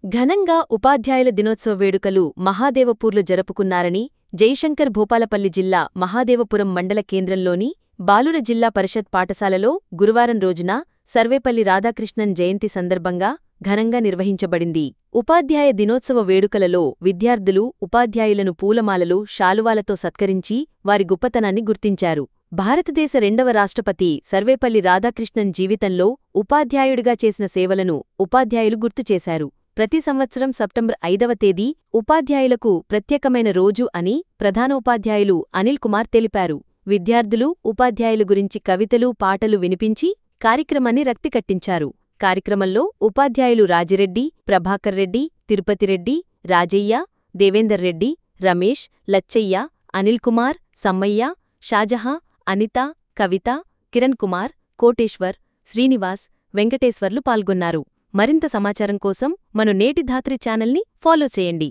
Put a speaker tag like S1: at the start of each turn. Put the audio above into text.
S1: ఘనంగా ఉపాధ్యాయుల దినోత్సవ వేడుకలు మహాదేవపూర్లో జరుపుకున్నారని జైశంకర్ భూపాలపల్లి జిల్లా మహాదేవపురం మండల కేంద్రంలోని బాలుర జిల్లా పరిషత్ పాఠశాలలో గురువారం రోజున సర్వేపల్లి రాధాకృష్ణన్ జయంతి సందర్భంగా ఘనంగా నిర్వహించబడింది ఉపాధ్యాయ దినోత్సవ వేడుకలలో విద్యార్థులు ఉపాధ్యాయులను పూలమాలలు శాలువాలతో సత్కరించి వారి గొప్పతనాన్ని గుర్తించారు భారతదేశ రెండవ రాష్ట్రపతి సర్వేపల్లి రాధాకృష్ణన్ జీవితంలో ఉపాధ్యాయుడిగా చేసిన సేవలను ఉపాధ్యాయులు గుర్తుచేశారు ప్రతి సంవత్సరం సెప్టెంబర్ ఐదవ తేదీ ఉపాధ్యాయులకు ప్రత్యేకమైన రోజు అని ప్రధానోపాధ్యాయులు అనిల్ కుమార్ తెలిపారు విద్యార్థులు ఉపాధ్యాయుల గురించి కవితలు పాటలు వినిపించి కార్యక్రమాన్ని రక్తికట్టించారు కార్యక్రమంలో ఉపాధ్యాయులు రాజిరెడ్డి ప్రభాకర్ రెడ్డి తిరుపతిరెడ్డి రాజయ్య దేవేందర్ రెడ్డి రమేష్ లచ్చయ్య అనిల్ కుమార్ సమ్మయ్య షాజహా అనిత కవిత కిరణ్ కుమార్ కోటేశ్వర్ శ్రీనివాస్ వెంకటేశ్వర్లు పాల్గొన్నారు మరింత సమాచారం కోసం మన నేటి ధాత్రి ఛానల్ని ఫాలో చేయండి